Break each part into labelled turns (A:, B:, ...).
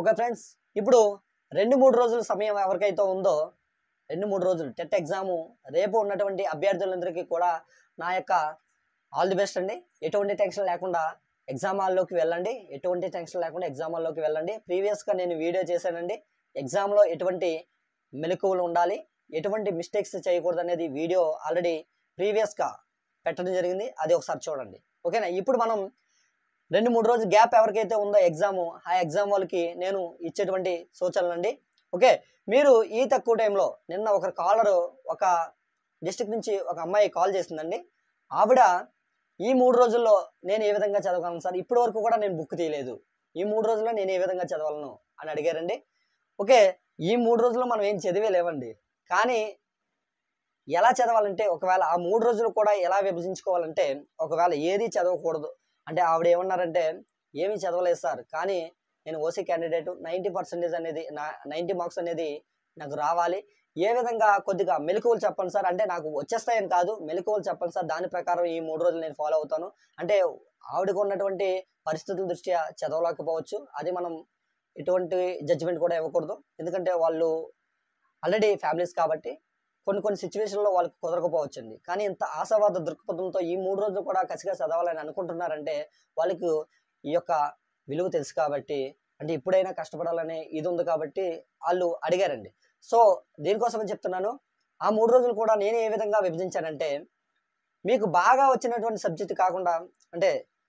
A: okay friends ఇప్పుడు రెండు మూడు రోజుల సమయం ఎవరికైతే ఉందో రెండు మూడు రోజులు టెట్ ఎగ్జాము రేపు ఉన్నటువంటి అభ్యర్థులందరికీ కూడా నా యొక్క ఆల్ ది బెస్ట్ అండి ఎటువంటి టెన్షన్ లేకుండా ఎగ్జామ్ హాల్లోకి వెళ్ళండి ఎటువంటి టెన్షన్ లేకుండా ఎగ్జామ్ హాల్లోకి వెళ్ళండి ప్రీవియస్గా నేను వీడియో చేశానండి ఎగ్జామ్లో ఎటువంటి మెలకువలు ఉండాలి ఎటువంటి మిస్టేక్స్ చేయకూడదు అనేది వీడియో ఆల్రెడీ ప్రీవియస్గా పెట్టడం జరిగింది అది ఒకసారి చూడండి ఓకేనా ఇప్పుడు మనం రెండు మూడు రోజులు గ్యాప్ ఎవరికైతే ఉందో ఎగ్జామ్ ఆ ఎగ్జామ్ వాళ్ళకి నేను ఇచ్చేటువంటి సూచనలు అండి ఓకే మీరు ఈ తక్కువ టైంలో నిన్న ఒక కాలర్ ఒక డిస్ట్రిక్ట్ నుంచి ఒక అమ్మాయి కాల్ చేసిందండి ఆవిడ ఈ మూడు రోజుల్లో నేను ఏ విధంగా చదవగలను సార్ ఇప్పటి వరకు కూడా నేను బుక్ తీయలేదు ఈ మూడు రోజుల్లో నేను ఏ విధంగా చదవలను అని అడిగారండి ఓకే ఈ మూడు రోజుల్లో మనం ఏం చదివే లేవండి కానీ ఎలా చదవాలంటే ఒకవేళ ఆ మూడు రోజులు కూడా ఎలా విభజించుకోవాలంటే ఒకవేళ ఏది చదవకూడదు అంటే ఆవిడ ఏమన్నారంటే ఏమీ చదవలేదు సార్ కానీ నేను ఓసీ క్యాండిడేట్ నైంటీ పర్సెంటేజ్ అనేది నా నైంటీ మార్క్స్ అనేది నాకు రావాలి ఏ విధంగా కొద్దిగా మెలకువలు చెప్పండి సార్ అంటే నాకు వచ్చేస్తాయని కాదు మెలకువలు చెప్పండి సార్ దాని ప్రకారం ఈ మూడు రోజులు నేను ఫాలో అవుతాను అంటే ఆవిడకు ఉన్నటువంటి పరిస్థితుల దృష్ట్యా చదవలేకపోవచ్చు అది మనం ఎటువంటి జడ్జిమెంట్ కూడా ఇవ్వకూడదు ఎందుకంటే వాళ్ళు ఆల్రెడీ ఫ్యామిలీస్ కాబట్టి కొన్ని కొన్ని సిచ్యువేషన్లో వాళ్ళకి కుదరకపోవచ్చండి కానీ ఇంత ఆశావాద దృక్పథంతో ఈ మూడు రోజులు కూడా కసిగా చదవాలని అనుకుంటున్నారంటే వాళ్ళకి ఈ యొక్క విలువ తెలుసు కాబట్టి అంటే ఇప్పుడైనా కష్టపడాలనే ఇది ఉంది కాబట్టి వాళ్ళు అడిగారండి సో దీనికోసమని చెప్తున్నాను ఆ మూడు రోజులు కూడా నేను ఏ విధంగా విభజించానంటే మీకు బాగా వచ్చినటువంటి సబ్జెక్ట్ కాకుండా అంటే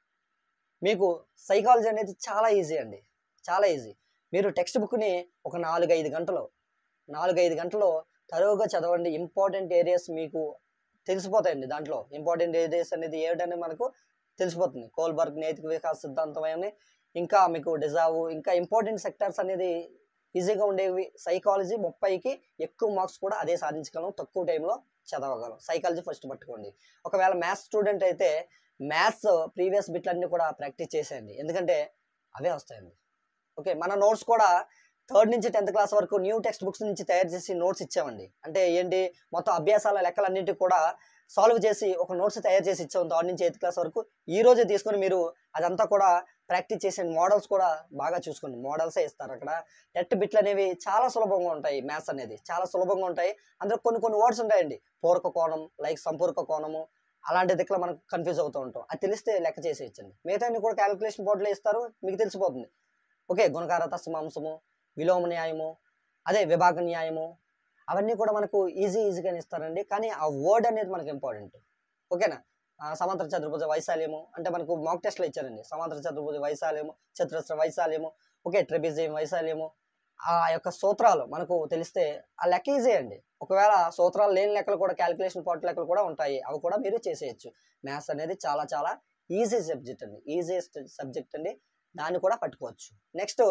A: మీకు సైకాలజీ అనేది చాలా ఈజీ అండి చాలా ఈజీ మీరు టెక్స్ట్ బుక్ని ఒక నాలుగు ఐదు గంటలు నాలుగు ఐదు గంటలు తరువుగా చదవండి ఇంపార్టెంట్ ఏరియాస్ మీకు తెలిసిపోతాయండి దాంట్లో ఇంపార్టెంట్ ఏరియాస్ అనేది ఏమిటనేది మనకు తెలిసిపోతుంది కోల్బర్గ్ నైతిక వికాస సిద్ధాంతం అని ఇంకా మీకు డిజావు ఇంకా ఇంపార్టెంట్ సెక్టర్స్ అనేది ఈజీగా ఉండేవి సైకాలజీ ముప్పైకి ఎక్కువ మార్క్స్ కూడా అదే సాధించగలం తక్కువ టైంలో చదవగలం సైకాలజీ ఫస్ట్ పట్టుకోండి ఒకవేళ మ్యాథ్స్ స్టూడెంట్ అయితే మ్యాథ్స్ ప్రీవియస్ బిట్లన్నీ కూడా ప్రాక్టీస్ చేసేయండి ఎందుకంటే అవే వస్తాయండి ఓకే మన నోట్స్ కూడా థర్డ్ నుంచి టెన్త్ క్లాస్ వరకు న్యూ టెక్స్ట్ బుక్స్ నుంచి తయారు చేసి నోట్స్ ఇచ్చామండి అంటే ఏంటి మొత్తం అభ్యాసాల లెక్కలన్నింటికి కూడా సాల్వ్ చేసి ఒక నోట్స్ తయారు చేసి ఇచ్చాము థర్డ్ నుంచి ఎయిత్ క్లాస్ వరకు ఈ రోజే తీసుకొని మీరు అదంతా కూడా ప్రాక్టీస్ చేసే మోడల్స్ కూడా బాగా చూసుకోండి మోడల్సే ఇస్తారు అక్కడ టెట్ బిట్లు అనేవి చాలా సులభంగా ఉంటాయి మ్యాథ్స్ అనేది చాలా సులభంగా ఉంటాయి అందులో కొన్ని కొన్ని వర్డ్స్ ఉంటాయండి పూరక కోణం లైక్ సంపూరక కోణము అలాంటి దిక్కులో మనకు కన్ఫ్యూజ్ అవుతూ ఉంటాం అది తెలిస్తే లెక్క చేసి ఇచ్చండి మిగతా కూడా క్యాలిక్యులేషన్ బోర్డులో ఇస్తారు మీకు తెలిసిపోతుంది ఓకే గుణకారత సమాంసము విలోమ న్యాయము అదే విభాగ న్యాయము అవన్నీ కూడా మనకు ఈజీ ఈజీగానే ఇస్తారండి కానీ ఆ వర్డ్ అనేది మనకు ఇంపార్టెంట్ ఓకేనా ఆ, సమాంతర చతుర్భుజ వైశాల్యము అంటే మనకు మాక్ టెస్ట్లో ఇచ్చారండి సమాంతర చతుర్భుజ వైశాల్యము చతురస్ర వైశాల్యము ఓకే ట్రెబిజియం వైశాల్యము ఆ యొక్క సూత్రాలు మనకు తెలిస్తే ఆ లెక్క ఈజీ అండి ఒకవేళ సూత్రాలు లేని లెక్కలు కూడా క్యాలిక్యులేషన్ పార్ట్ లెక్కలు కూడా ఉంటాయి అవి కూడా మీరు చేసేయచ్చు మ్యాథ్స్ అనేది చాలా చాలా ఈజీ సబ్జెక్ట్ అండి ఈజియెస్ట్ సబ్జెక్ట్ అండి దాన్ని కూడా పట్టుకోవచ్చు నెక్స్ట్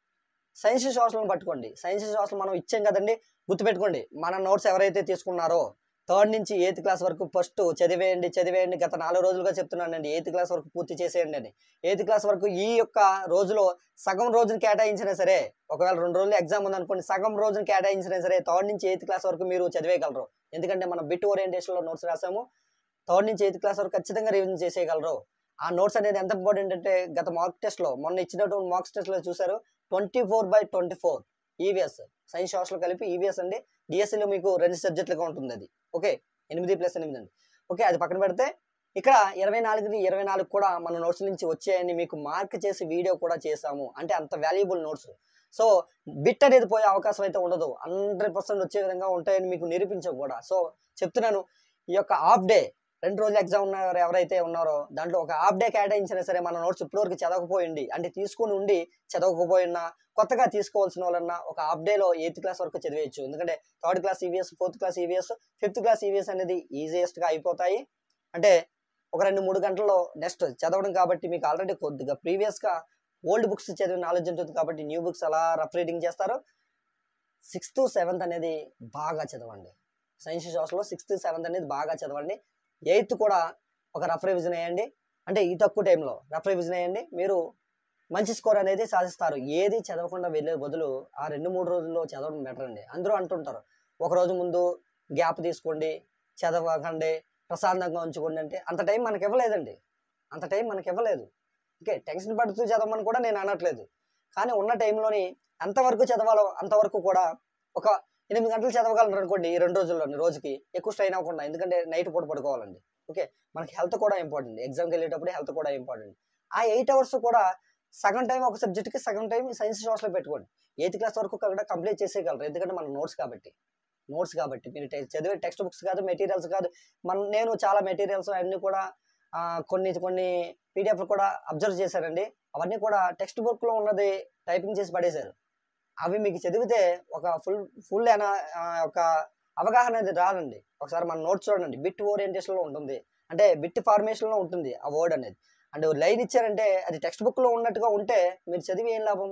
A: సైన్స్ సోషల్ని పట్టుకోండి సైన్స్ సోషల్ మనం ఇచ్చాం కదండి గుర్తుపెట్టుకోండి మన నోట్స్ ఎవరైతే తీసుకున్నారో థర్డ్ నుంచి ఎయిత్ క్లాస్ వరకు ఫస్ట్ చదివేయండి చదివేయండి గత నాలుగు రోజులుగా చెప్తున్నానండి ఎయిత్ క్లాస్ వరకు పూర్తి చేసేయండి అని ఎయిత్ క్లాస్ వరకు ఈ యొక్క రోజులో సగం రోజును కేటాయించినా సరే ఒకవేళ రెండు రోజులు ఎగ్జామ్ ఉందనుకోండి సగం రోజును కేటాయించినా సరే థర్డ్ నుంచి ఎయిత్ క్లాస్ వరకు మీరు చదివేయగలరు ఎందుకంటే మనం బిట్ ఓరియంటేషన్లో నోట్స్ రాసాము థర్డ్ నుంచి ఎయిత్ క్లాస్ వరకు ఖచ్చితంగా రివిజన్ చేసేయగలరు ఆ నోట్స్ అనేది ఎంత ఇంపార్టెంట్ అంటే గత మార్క్ టెస్ట్లో మొన్న ఇచ్చినటువంటి మార్క్స్ టెస్ట్లో చూసారు twenty four by twenty four EVS science social కలిపి ఈవీఎస్ అండి డిఎస్సిలో మీకు రెండు సబ్జెక్టులుగా ఉంటుంది అది ఓకే ఎనిమిది ప్లస్ ఎనిమిది అండి ఓకే అది పక్కన పెడితే ఇక్కడ ఇరవై నాలుగుది ఇరవై నాలుగు కూడా మన నోట్స్ నుంచి వచ్చాయని మీకు మార్క్ చేసి వీడియో కూడా చేసాము అంటే అంత వాల్యుబుల్ నోట్స్ సో బిట్ అనేది పోయే అవకాశం అయితే ఉండదు హండ్రెడ్ పర్సెంట్ వచ్చే విధంగా ఉంటాయని మీకు నిరూపించవు కూడా సో చెప్తున్నాను ఈ యొక్క హాఫ్ డే రెండు రోజులు ఎగ్జామ్ ఉన్నారు ఎవరైతే ఉన్నారో దాంట్లో ఒక హాఫ్ డే కేటాయించినా సరే మన నోట్స్ ఇప్పటివరకు చదవకపోయింది అంటే తీసుకుని ఉండి చదవకపోయినా కొత్తగా తీసుకోవాల్సిన వాళ్ళన్నా ఒక హాఫ్ డేలో ఎయిత్ క్లాస్ వరకు చదివేయచ్చు ఎందుకంటే third class EVS fourth class EVS fifth class EVS అనేది ఈజియెస్ట్గా అయిపోతాయి అంటే ఒక రెండు మూడు గంటల్లో నెక్స్ట్ చదవడం కాబట్టి మీకు ఆల్రెడీ కొద్దిగా ప్రీవియస్గా ఓల్డ్ బుక్స్ చదివిన నాలెడ్జ్ ఉంటుంది కాబట్టి న్యూ బుక్స్ అలా రఫ్ రీడింగ్ చేస్తారు సిక్స్త్ సెవెంత్ అనేది బాగా చదవండి సైన్స్ సోషల్లో సిక్స్త్ సెవెంత్ అనేది బాగా చదవండి ఎయిత్ కూడా ఒక రఫ్ రివిజన్ వేయండి అంటే ఈ తక్కువ టైంలో రఫ్ రివిజన్ వేయండి మీరు మంచి స్కోర్ అనేది సాధిస్తారు ఏది చదవకుండా వెళ్ళే బదులు ఆ రెండు మూడు రోజుల్లో చదవడం బెటర్ అండి అందరూ అంటుంటారు ఒక రోజు ముందు గ్యాప్ తీసుకోండి చదవకండి ప్రశాంతంగా ఉంచుకోండి అంటే అంత టైం మనకి ఇవ్వలేదండి అంత టైం మనకి ఇవ్వలేదు ఓకే టెన్షన్ పడుతూ చదవమని కూడా నేను అనట్లేదు కానీ ఉన్న టైంలోని ఎంతవరకు చదవాలో అంతవరకు కూడా ఒక ఎనిమిది గంటలు చదవగలరు అనుకోండి ఈ రెండు రోజుల్లోని రోజుకి ఎక్కువ స్ట్రైన్ అవ్వకుండా ఎందుకంటే నైట్ పూట పడుకోవాలండి ఓకే మనకి హెల్త్ కూడా ఇంపార్టెంట్ ఎగ్జామ్కి వెళ్ళేటప్పుడు హెల్త్ కూడా ఇంపార్టెంట్ ఆ ఎయిట్ అవర్స్ కూడా సగం టైం ఒక సబ్జెక్ట్కి సగం టైం సైన్స్ సోషల్లో పెట్టుకోండి ఎయిత్ క్లాస్ వరకు కూడా కంప్లీట్ చేసేయగలరు ఎందుకంటే మన నోట్స్ కాబట్టి నోట్స్ కాబట్టి మీరు te- చదివే టెక్స్ట్ బుక్స్ కాదు మెటీరియల్స్ కాదు మన నేను చాలా మెటీరియల్స్ అన్నీ కూడా ఆ, కొన్ని కొన్ని పీడిఎఫ్లు కూడా అబ్జర్వ్ చేశారండి అవన్నీ కూడా టెక్స్ట్ బుక్లో ఉన్నది టైపింగ్ చేసి పడేశారు అవి మీకు చదివితే ఒక ఫుల్ ఫుల్ అయిన ఒక అవగాహన అనేది రాదండి ఒకసారి మన నోట్స్ చూడండి బిట్ ఓరియంటేషన్లో ఉంటుంది అంటే బిట్ ఫార్మేషన్లో ఉంటుంది ఆ వర్డ్ అనేది అండ్ లైన్ ఇచ్చారంటే అది టెక్స్ట్ బుక్లో ఉన్నట్టుగా ఉంటే మీరు చదివి ఏం లాభం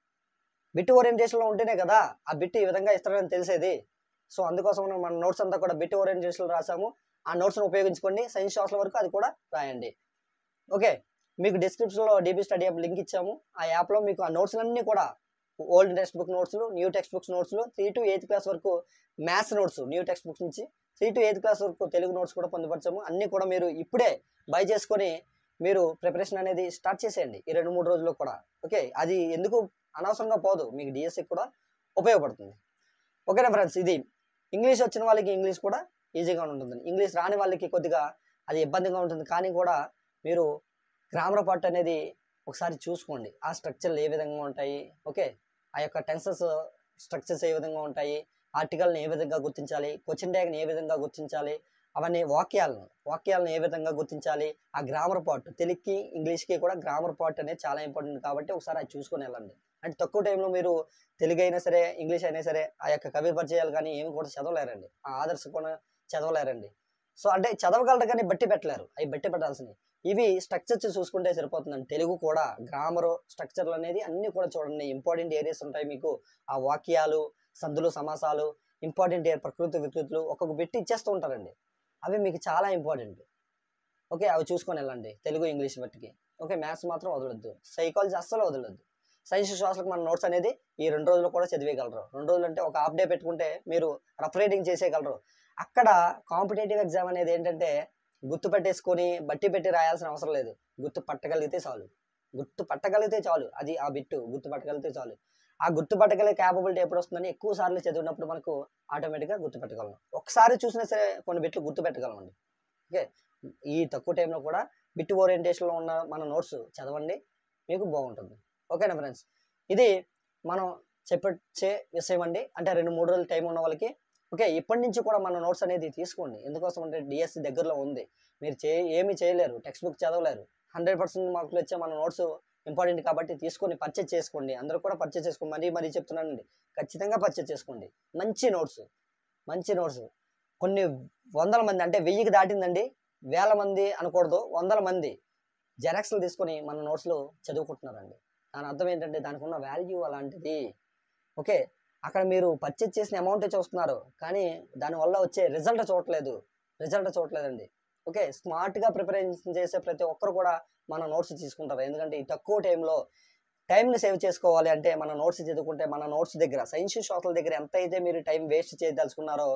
A: బిట్ ఓరియంటేషన్లో ఉంటేనే కదా ఆ బిట్ ఈ విధంగా ఇస్తారని తెలిసేది సో అందుకోసం మనం మన నోట్స్ అంతా కూడా బిట్ ఓరియంటేషన్లో రాసాము ఆ నోట్స్ని ఉపయోగించుకోండి సైన్స్ సోషల్ వరకు అది కూడా రాయండి ఓకే మీకు డిస్క్రిప్షన్లో డీబీ స్టడీ యాప్ లింక్ ఇచ్చాము ఆ యాప్లో మీకు ఆ నోట్స్ అన్నీ కూడా ఓల్డ్ టెక్స్ట్ బుక్ నోట్స్లు న్యూ టెక్స్ట్ బుక్స్ నోట్స్లు త్రీ టు ఎయిత్ క్లాస్ వరకు maths notes new text books నుంచి త్రీ టు ఎయిత్ క్లాస్ వరకు తెలుగు నోట్స్ కూడా పొందుపరచాము అన్నీ కూడా మీరు ఇప్పుడే బై చేసుకొని మీరు ప్రిపరేషన్ అనేది స్టార్ట్ చేసేయండి ఈ రెండు మూడు రోజుల్లో కూడా ఓకే అది ఎందుకు అనవసరంగా పోదు మీకు డిఎస్సి కూడా ఉపయోగపడుతుంది ఓకేనా ఫ్రెండ్స్ ఇది ఇంగ్లీష్ వచ్చిన వాళ్ళకి ఇంగ్లీష్ కూడా ఈజీగా ఉంటుంది ఇంగ్లీష్ రాని వాళ్ళకి కొద్దిగా అది ఇబ్బందిగా ఉంటుంది కానీ కూడా మీరు గ్రామర్ పార్ట్ అనేది ఒకసారి చూసుకోండి ఆ స్ట్రక్చర్లు ఏ విధంగా ఉంటాయి ఓకే ఆ యొక్క టెన్సెస్ స్ట్రక్చర్స్ ఏ విధంగా ఉంటాయి ఆర్టికల్ని ఏ విధంగా గుర్తించాలి క్వశ్చన్ ట్యాగ్ని ఏ విధంగా గుర్తించాలి అవన్నీ వాక్యాలను వాక్యాలను ఏ విధంగా గుర్తించాలి ఆ గ్రామర్ పార్ట్ తెలుగుకి ఇంగ్లీష్కి కూడా గ్రామర్ పార్ట్ అనేది చాలా ఇంపార్టెంట్ కాబట్టి ఒకసారి అది చూసుకొని వెళ్ళండి అంటే తక్కువ టైంలో మీరు తెలుగు అయినా సరే ఇంగ్లీష్ అయినా సరే ఆ యొక్క కవి పరిచయాలు కానీ ఏమి కూడా చదవలేరండి ఆ ఆదర్శ కూడా చదవలేరండి సో అంటే చదవగలరు కానీ బట్టి పెట్టలేరు అవి బట్టి పెట్టాల్సినవి ఇవి స్ట్రక్చర్స్ చూసుకుంటే సరిపోతుందండి తెలుగు కూడా గ్రామర్ స్ట్రక్చర్లు అనేది అన్ని కూడా చూడండి ఇంపార్టెంట్ ఏరియాస్ ఉంటాయి మీకు ఆ వాక్యాలు సందులు సమాసాలు ఇంపార్టెంట్ ఏర్ ప్రకృతి వికృతులు ఒక్కొక్క బిట్ ఇచ్చేస్తూ ఉంటారండి అవి మీకు చాలా ఇంపార్టెంట్ ఓకే అవి చూసుకొని వెళ్ళండి తెలుగు ఇంగ్లీష్ బట్టికి ఓకే మ్యాథ్స్ మాత్రం వదలొద్దు సైకాలజీ అస్సలు వదలొద్దు సైన్స్ సోషల్కి మన నోట్స్ అనేది ఈ రెండు రోజులు కూడా చదివేయగలరు రెండు రోజులు అంటే ఒక హాఫ్ డే పెట్టుకుంటే మీరు రఫ్ రైడింగ్ చేసేయగలరు అక్కడ కాంపిటేటివ్ ఎగ్జామ్ అనేది ఏంటంటే గుర్తు పెట్టేసుకొని బట్టి పెట్టి రాయాల్సిన అవసరం లేదు గుర్తు పట్టగలిగితే చాలు గుర్తు పట్టగలిగితే చాలు అది ఆ బిట్టు గుర్తు పట్టగలిగితే చాలు ఆ గుర్తు పట్టగలిగే క్యాపబిలిటీ ఎప్పుడు వస్తుందని ఎక్కువ సార్లు చదివినప్పుడు మనకు ఆటోమేటిక్గా గుర్తు పెట్టగలం ఒకసారి చూసినా సరే కొన్ని బిట్లు గుర్తు పెట్టగలమండి ఓకే ఈ తక్కువ టైంలో కూడా బిట్ ఓరియంటేషన్లో ఉన్న మన నోట్స్ చదవండి మీకు బాగుంటుంది ఓకేనా ఫ్రెండ్స్ ఇది మనం చెప్పే విషయం అండి అంటే రెండు మూడు రోజులు టైం ఉన్న వాళ్ళకి ఓకే ఇప్పటి నుంచి కూడా మన నోట్స్ అనేది తీసుకోండి ఎందుకోసం అంటే డిఎస్సి దగ్గరలో ఉంది మీరు చే ఏమీ చేయలేరు టెక్స్ట్ బుక్ చదవలేరు హండ్రెడ్ పర్సెంట్ మార్కులు వచ్చే మన నోట్స్ ఇంపార్టెంట్ కాబట్టి తీసుకొని పర్చేజ్ చేసుకోండి అందరూ కూడా పర్చేజ్ చేసుకోండి మరీ మరీ చెప్తున్నానండి ఖచ్చితంగా పర్చేజ్ చేసుకోండి మంచి నోట్స్ మంచి నోట్స్ కొన్ని వందల మంది అంటే వెయ్యికి దాటిందండి వేల మంది అనకూడదు వందల మంది జెరాక్స్లు తీసుకొని మన నోట్స్లో చదువుకుంటున్నారండి దాని అర్థం ఏంటంటే దానికి ఉన్న వాల్యూ అలాంటిది ఓకే అక్కడ మీరు పర్చేజ్ చేసిన అమౌంటే చూస్తున్నారు కానీ దానివల్ల వచ్చే రిజల్ట్ చూడట్లేదు రిజల్ట్ చూడట్లేదండి ఓకే స్మార్ట్గా ప్రిపరేషన్ చేసే ప్రతి ఒక్కరు కూడా మన నోట్స్ తీసుకుంటారు ఎందుకంటే ఈ తక్కువ టైంలో టైంని సేవ్ చేసుకోవాలి అంటే మన నోట్స్ చదువుకుంటే మన నోట్స్ దగ్గర సైన్స్ సోషల్ దగ్గర ఎంత అయితే మీరు టైం వేస్ట్ చేయదలుచుకున్నారో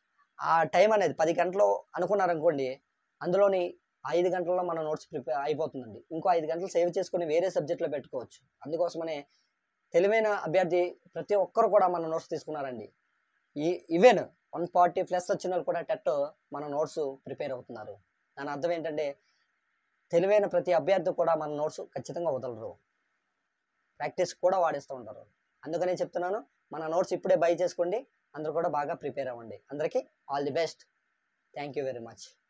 A: ఆ టైం అనేది పది గంటలు అనుకున్నారనుకోండి అందులోని ఐదు గంటల్లో మన నోట్స్ ప్రిపేర్ అయిపోతుందండి ఇంకో ఐదు గంటలు సేవ్ చేసుకొని వేరే సబ్జెక్ట్లో పెట్టుకోవచ్చు అందుకోసమనే తెలివైన అభ్యర్థి ప్రతి ఒక్కరు కూడా మన నోట్స్ తీసుకున్నారండి ఈ ఈవెన్ వన్ ఫార్టీ ప్లస్ వచ్చిన వాళ్ళు కూడా టెట్ మన నోట్స్ ప్రిపేర్ అవుతున్నారు దాని అర్థం ఏంటంటే తెలివైన ప్రతి అభ్యర్థి కూడా మన నోట్స్ ఖచ్చితంగా వదలరు ప్రాక్టీస్ కూడా వాడేస్తూ ఉంటారు అందుకనే చెప్తున్నాను మన నోట్స్ ఇప్పుడే బై చేసుకోండి అందరూ కూడా బాగా ప్రిపేర్ అవ్వండి అందరికీ all the best thank you very much